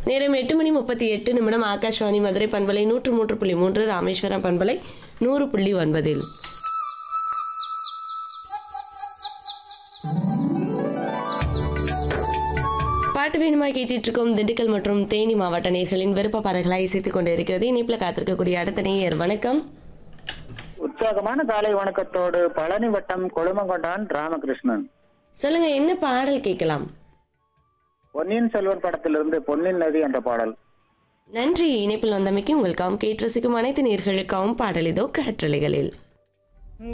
நேரம் எட்டு மணி முப்பத்தி எட்டு நிமிடம் ஆகாஷ்வாணி மதுரை பண்பலை நூற்று மூன்று புள்ளி மூன்று ராமேஸ்வரம் பண்பலை நூறு புள்ளி ஒன்பதில் பாட்டு வேணுமா கேட்டுட்டு இருக்கோம் திண்டுக்கல் மற்றும் தேனி மாவட்ட நேர்களின் விருப்ப பாடல்களை இசைத்துக் கொண்டிருக்கிறது இணைப்பில் காத்திருக்கக்கூடிய அடுத்த நேயர் வணக்கம் உற்சாகமான காலை வணக்கத்தோடு பழனி வட்டம் கொழுமங்கொண்டான் ராமகிருஷ்ணன் சொல்லுங்க என்ன பாடல் கேட்கலாம் பொன்னியின் செல்வன் படத்திலிருந்து பொன்னின் நதி என்ற பாடல் நன்றி இணைப்பில் வந்தமைக்கு உங்களுக்காகவும் கேட்டு ரசிக்கும் அனைத்து நேர்களுக்காகவும் பாடல் இதோ காற்றலைகளில்